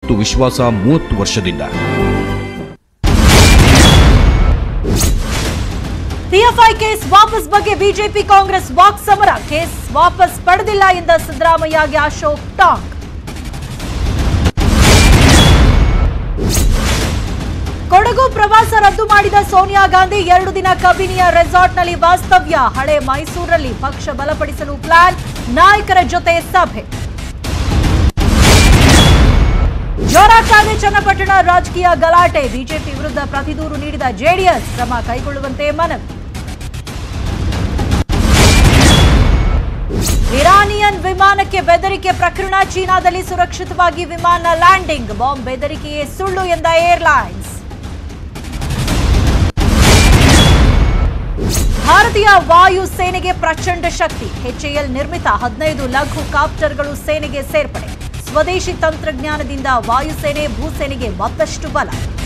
ಮತ್ತು ವಿಶ್ವಾಸ ಮೂವತ್ತು ವರ್ಷದಿಂದ ಪಿಎಫ್ಐ ಕೇಸ್ ವಾಪಸ್ ಬಗ್ಗೆ ಬಿಜೆಪಿ ಕಾಂಗ್ರೆಸ್ ವಾಕ್ ಸಮರ ಕೇಸ್ ವಾಪಸ್ ಪಡೆದಿಲ್ಲ ಎಂದ ಸಿದ್ದರಾಮಯ್ಯಗೆ ಅಶೋಕ್ ಟಾಂಗ್ ಕೊಡಗು ಪ್ರವಾಸ ರದ್ದು ಮಾಡಿದ ಸೋನಿಯಾ ಗಾಂಧಿ ಎರಡು ದಿನ ಕಬಿನಿಯ ರೆಸಾರ್ಟ್ನಲ್ಲಿ ವಾಸ್ತವ್ಯ ಹಳೆ ಮೈಸೂರಲ್ಲಿ ಪಕ್ಷ ಬಲಪಡಿಸಲು ಪ್ಲಾನ್ ನಾಯಕರ ಜೊತೆ ಸಭೆ ಜೋರಾಗ್ತಾದೆ ಚನ್ನಪಟ್ಟಣ ರಾಜಕೀಯ ಗಲಾಟೆ ಬಿಜೆಪಿ ವಿರುದ್ಧ ಪ್ರತಿದೂರು ನೀಡಿದ ಜೆಡಿಎಸ್ ಕ್ರಮ ಕೈಗೊಳ್ಳುವಂತೆ ಮನವಿ ಇರಾನಿಯನ್ ವಿಮಾನಕ್ಕೆ ಬೆದರಿಕೆ ಪ್ರಕರಣ ಚೀನಾದಲ್ಲಿ ಸುರಕ್ಷಿತವಾಗಿ ವಿಮಾನ ಲ್ಯಾಂಡಿಂಗ್ ಬಾಂಬ್ ಬೆದರಿಕೆಯೇ ಸುಳ್ಳು ಎಂದ ಏರ್ಲೈನ್ಸ್ ಭಾರತೀಯ ವಾಯು ಸೇನೆಗೆ ಪ್ರಚಂಡ ಶಕ್ತಿ ಎಚ್ಎಎಲ್ ನಿರ್ಮಿತ ಹದಿನೈದು ಲಘು ಕಾಪ್ಟರ್ಗಳು ಸೇನೆಗೆ ಸೇರ್ಪಡೆ ಸ್ವದೇಶಿ ತಂತ್ರಜ್ಞಾನದಿಂದ ವಾಯುಸೇನೆ ಭೂಸೇನೆಗೆ ಮತ್ತಷ್ಟು ಬಲ